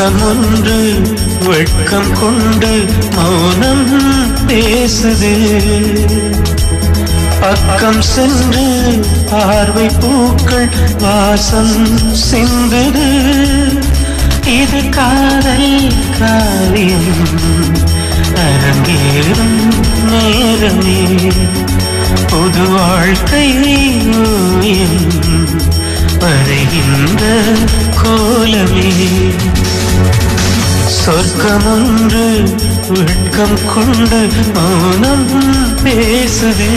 சொர்க்கமொன்று வெட்கம் கொண்டு மௌனம் பேசுது பக்கம் சென்று பார்வை பூக்கள் வாசம் சிந்துது இது காதல் காரியம் அரங்கேறும் நேரமே புது வாழ்க்கை ஓவியம் வரைகின்ற கோலமே சொர்க்கமொன்று வெட்கம் கொண்டு மௌனம் பேசுது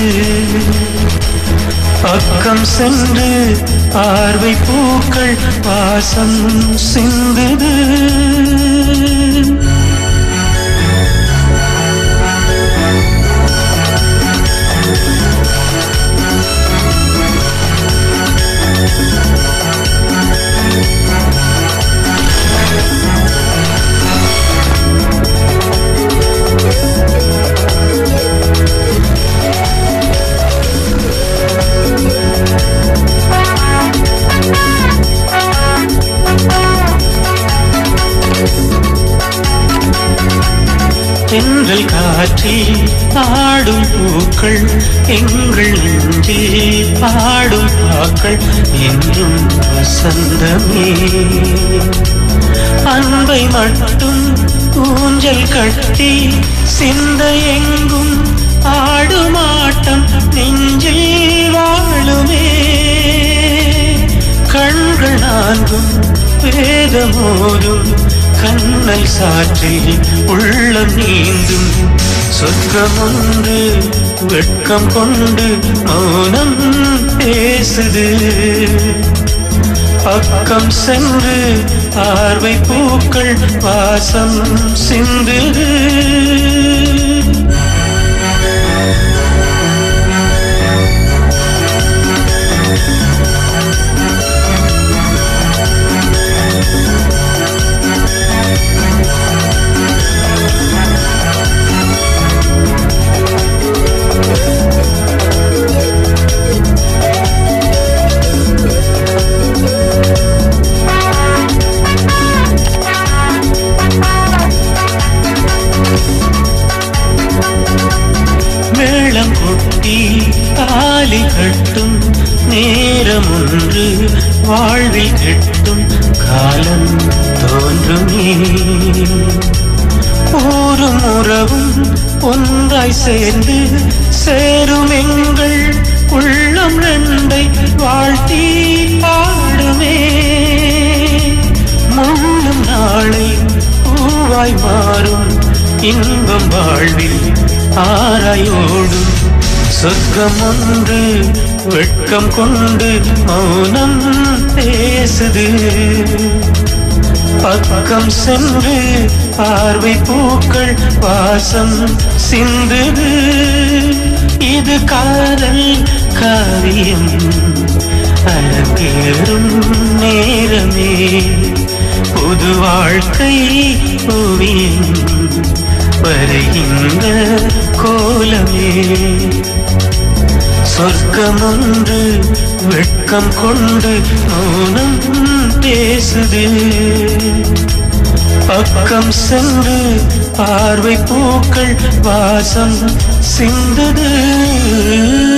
பக்கம் சென்று பார்வை பூக்கள் வாசம் சிந்துது தென்றல் காற்றில் ஆடும் பூக்கள் எங்கள் நெஞ்சில் பாடும் பாக்கள் என்றும் வசந்தமே அன்பை மட்டும் ஊஞ்சல் கட்டி சிந்த எங்கும் ஆடும் ஆட்டம் நெஞ்சில் வாழுமே கண்கள் நான்கும் வேதமோதும் கண்ணல் சாற்றில் உள்ளம் நீந்தும் சொர்க்கம் ஒன்று வெட்கம் கொண்டு மௌனம் பேசுது பக்கம் சென்று பார்வை பூக்கள் வாசம் சிந்துது மேளம் கொட்டி தாலி கட்டும் நேரம் ஒன்று வாழ்வில் கெட்டும் காலம் தோன்றுமே ஊரும் உறவும் ஒன்றாய் சேர்ந்து சேரும் எங்கள் உள்ளம் ரெண்டை வாழ்த்தி பாடுமே முன்னும் நாளை பூவாய் மாறும் இன்பம் வாழ்வில் ஆராயோடும் சொர்க்கம் ஒன்று வெட்கம் கொண்டு மௌனம் பேசுது பக்கம் சென்று பார்வை பூக்கள் வாசம் சிந்துது இது காதல் காவியம் அரங்கேறும் நேரமே புது வாழ்க்கை ஓவியம் வருகின்ற கோலமே சொர்க்கம் ஒன்று வெட்கம் கொண்டு மௌனம் பேசுது பக்கம் சென்று பார்வை பூக்கள் வாசம் சிந்துது